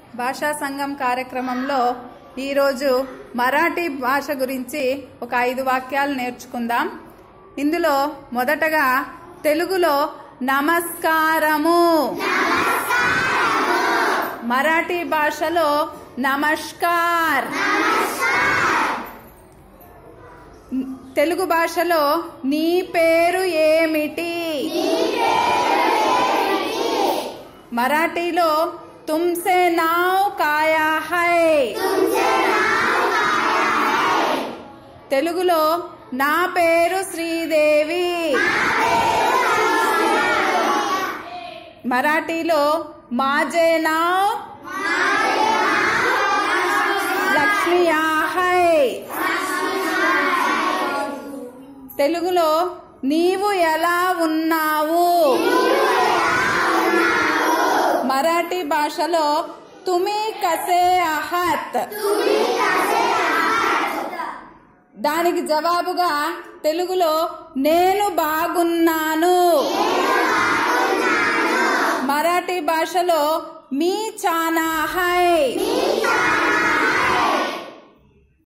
భాషా సంఘం కార్యక్రమంలో ఈరోజు మరాఠీ భాష గురించి ఒక ఐదు వాక్యాలు నేర్చుకుందాం ఇందులో మొదటగా తెలుగులో నమస్కారము మరాఠీ భాషలో నమస్కార్ తెలుగు భాషలో నీ పేరు ఏమిటి మరాఠీలో తుమ్సే నావ్ కాయా హై తెలుగులో నా పేరు శ్రీదేవి మరాఠీలో మాజే నావ్ లక్ష్మి హై తెలుగులో నీవు ఎలా ఉన్నావు మరాఠీ భాషలో తుమి కసే అహత్ దానికి జవాబుగా తెలుగులో నేను బాగున్నాను మరాఠీ భాషలో మీ చానా హై